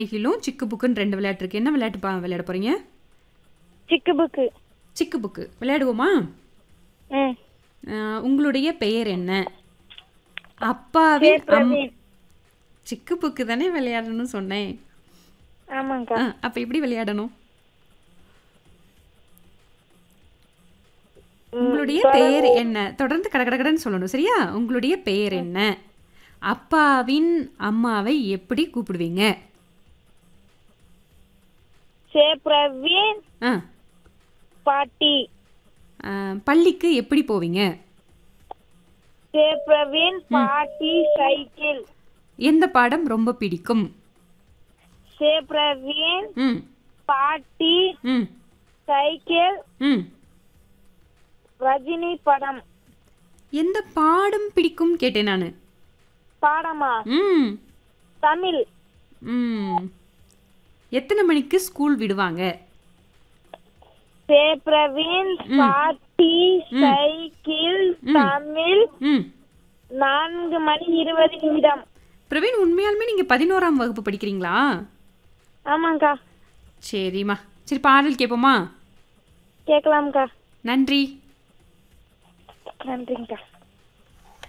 நீங்களும் சிக்கு புக்குன்னு ரெண்டு விளையாட்டு இருக்கு என்ன விளையாட்டு பா விளையாட போறீங்க சிக்கு புக்கு சிக்கு புக்கு விளையாடுவோமா ம் அஹ், உங்களுடைய பெயர் என்ன அப்பாவின் அம் பிரவீன் சிக்கு புக்கு தானே விளையாடணும்னு சொன்னேன் ஆமாங்க்கா ஆ, அப்ப எப்படி விளையாடணும் உங்களுடைய பெயர் என்ன தொடர்ந்து கடகடன்னு சொல்லணும் சரியா உங்களுடைய பெயர் என்ன அப்பாவின் அம்மாவை எப்படி கூப்பிடுவீங்க சே பிரவீன் ஆ பாட்டி ஆ, பள்ளிக்கு எப்படி போவீங்க சே பிரவீன் பாட்டி சைக்கிள் எந்த பாடம் ரொம்ப பிடிக்கும் சே பிரவீன் ம் பாட்டி ம் சைக்கிள் ம் ரஜினி படம் எந்த பாடம் பிடிக்கும் கேட்டேன் நான் பாடமா ம் தமிழ் ம் எத்தனை மணிக்கு ஸ்கூல் விடுவாங்க சே பிரவீன் பாட்டி சைக்கிள் தமிழ் ம் நான்கு மணி இருபது நிமிடம் பிரவீன் உண்மையாலுமே நீங்க பதினோராம் வகுப்பு படிக்கிறீங்களா ஆமாங்க்கா சரிம்மா சரி பாடல் கேட்போமா கேட்கலாம்க்கா நன்றி நன்றிங்க்கா